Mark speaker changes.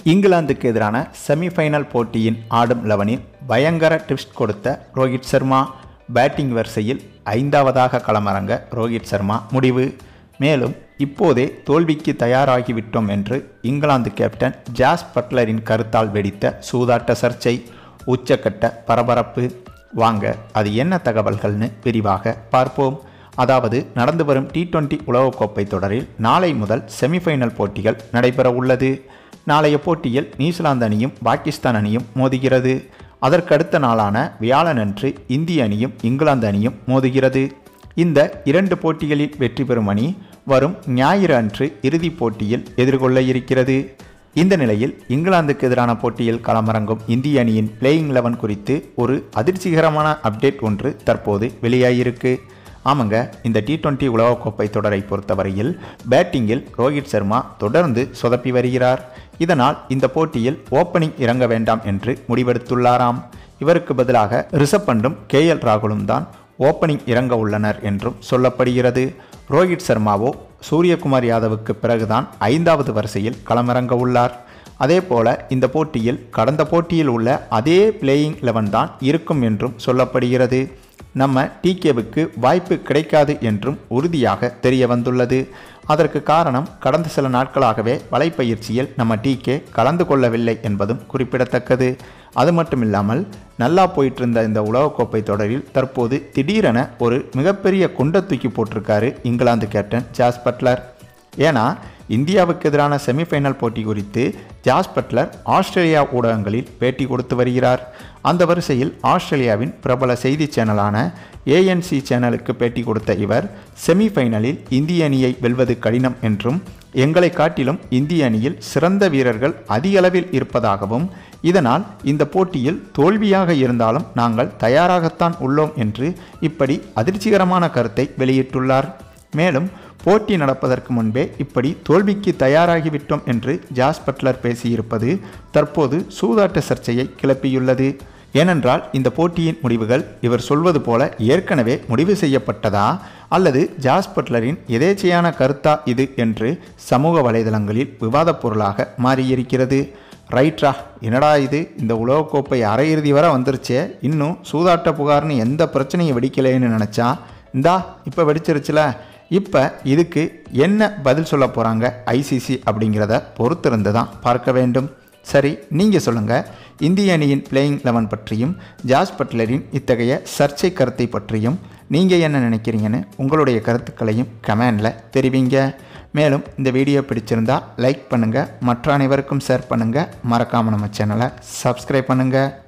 Speaker 1: இங்கிலாந்துக்கு எதிரான செமிஃபைனல் போட்டியின் ஆடும் லெவனில் பயங்கர ட்விஸ்ட் கொடுத்த ரோஹித் சர்மா பேட்டிங் வரிசையில் ஐந்தாவதாக களமிறங்க ரோஹித் சர்மா முடிவு மேலும் இப்போதே தோல்விக்கு தயாராகிவிட்டோம் என்று இங்கிலாந்து கேப்டன் ஜாஸ் பட்லரின் கருத்தால் வெடித்த சூதாட்ட சர்ச்சை உச்சக்கட்ட பரபரப்பு வாங்க அது என்ன தகவல்கள்னு விரிவாக பார்ப்போம் அதாவது நடந்து வரும் டி டுவெண்ட்டி உலகக்கோப்பை தொடரில் நாளை முதல் செமிஃபைனல் போட்டிகள் நடைபெற உள்ளது நாளைய போட்டியில் நியூசிலாந்து அணியும் பாகிஸ்தான் அணியும் மோதுகிறது அதற்கடுத்த நாளான வியாழனன்று இந்திய அணியும் இங்கிலாந்து அணியும் மோதுகிறது இந்த இரண்டு போட்டிகளில் வெற்றி பெறும் அணி வரும் ஞாயிறு அன்று இறுதிப் போட்டியில் எதிர்கொள்ள இருக்கிறது இந்த நிலையில் இங்கிலாந்துக்கு எதிரான போட்டியில் களமிறங்கும் இந்திய அணியின் பிளேயிங் லெவன் குறித்து ஒரு அதிர்ச்சிகரமான அப்டேட் ஒன்று தற்போது வெளியாகியிருக்கு ஆமாங்க இந்த டி டுவெண்ட்டி உலகக்கோப்பை தொடரை பொறுத்தவரையில் பேட்டிங்கில் ரோஹித் சர்மா தொடர்ந்து சொதப்பி வருகிறார் இதனால் இந்த போட்டியில் ஓப்பனிங் இறங்க வேண்டாம் என்று முடிவெடுத்துள்ளாராம் இவருக்கு பதிலாக ரிஷப் பண்டும் கே எல் ராகுலும் தான் ஓப்பனிங் இறங்க உள்ளனர் என்றும் சொல்லப்படுகிறது ரோஹித் சர்மாவோ சூரியகுமார் யாதவுக்கு பிறகுதான் ஐந்தாவது வரிசையில் களமிறங்க உள்ளார் அதே போல இந்த போட்டியில் கடந்த போட்டியில் உள்ள அதே பிளேயிங் லெவன் தான் இருக்கும் என்றும் சொல்லப்படுகிறது நம்ம டிகேவுக்கு வாய்ப்பு கிடைக்காது என்றும் உறுதியாக தெரிய வந்துள்ளது அதற்கு காரணம் கடந்த சில நாட்களாகவே வலைப்பயிற்சியில் நம்ம டிகே கலந்து கொள்ளவில்லை என்பதும் குறிப்பிடத்தக்கது அது மட்டும் இல்லாமல் நல்லா போயிட்டு இருந்த இந்த உலகக்கோப்பை தொடரில் தற்போது திடீரென ஒரு மிகப்பெரிய குண்டை தூக்கி போட்டிருக்காரு இங்கிலாந்து கேப்டன் ஜாஸ் பட்லர் ஏன்னா இந்தியாவுக்கு எதிரான செமிஃபைனல் போட்டி குறித்து ஜாஸ் பட்லர் ஆஸ்திரேலியா ஊடகங்களில் பேட்டி கொடுத்து வருகிறார் அந்த வரிசையில் ஆஸ்திரேலியாவின் பிரபல செய்தி சேனலான ஏஎன்சி சேனலுக்கு பேட்டி கொடுத்த இவர் செமிஃபைனலில் இந்திய அணியை வெல்வது கடினம் என்றும் எங்களை காட்டிலும் இந்திய அணியில் சிறந்த வீரர்கள் அதிக அளவில் இருப்பதாகவும் இதனால் இந்த போட்டியில் தோல்வியாக இருந்தாலும் நாங்கள் தயாராகத்தான் உள்ளோம் என்று இப்படி அதிர்ச்சிகரமான கருத்தை வெளியிட்டுள்ளார் மேலும் போட்டி நடப்பதற்கு முன்பே இப்படி தோல்விக்கு தயாராகிவிட்டோம் என்று ஜாஸ் பட்லர் பேசியிருப்பது தற்போது சூதாட்ட சர்ச்சையை கிளப்பியுள்ளது ஏனென்றால் இந்த போட்டியின் முடிவுகள் இவர் சொல்வது போல ஏற்கனவே முடிவு செய்யப்பட்டதா அல்லது ஜாஸ் பட்லரின் எதேச்சையான கருத்தா இது என்று சமூக வலைதளங்களில் விவாதப் பொருளாக மாறியிருக்கிறது ரைட்ரா என்னடா இது இந்த உலகக்கோப்பை அரையிறுதி வரை வந்துருச்சே இன்னும் சூதாட்ட புகார்னு எந்த பிரச்சனையும் வெடிக்கலைன்னு நினச்சா இந்தா இப்போ வெடிச்சிருச்சுல இப்போ இதுக்கு என்ன பதில் சொல்ல போகிறாங்க ஐசிசி அப்படிங்கிறத பொறுத்திருந்து தான் பார்க்க வேண்டும் சரி நீங்கள் சொல்லுங்கள் இந்திய அணியின் பிளேயிங் லெவன் பற்றியும் ஜாஸ் பட்லரின் இத்தகைய சர்ச்சை கருத்தை பற்றியும் நீங்கள் என்ன நினைக்கிறீங்கன்னு உங்களுடைய கருத்துக்களையும் கமெண்டில் தெரிவிங்க மேலும் இந்த வீடியோ பிடிச்சிருந்தா லைக் பண்ணுங்கள் மற்ற அனைவருக்கும் ஷேர் பண்ணுங்கள் மறக்காமல் நம்ம சேனலை சப்ஸ்கிரைப் பண்ணுங்கள்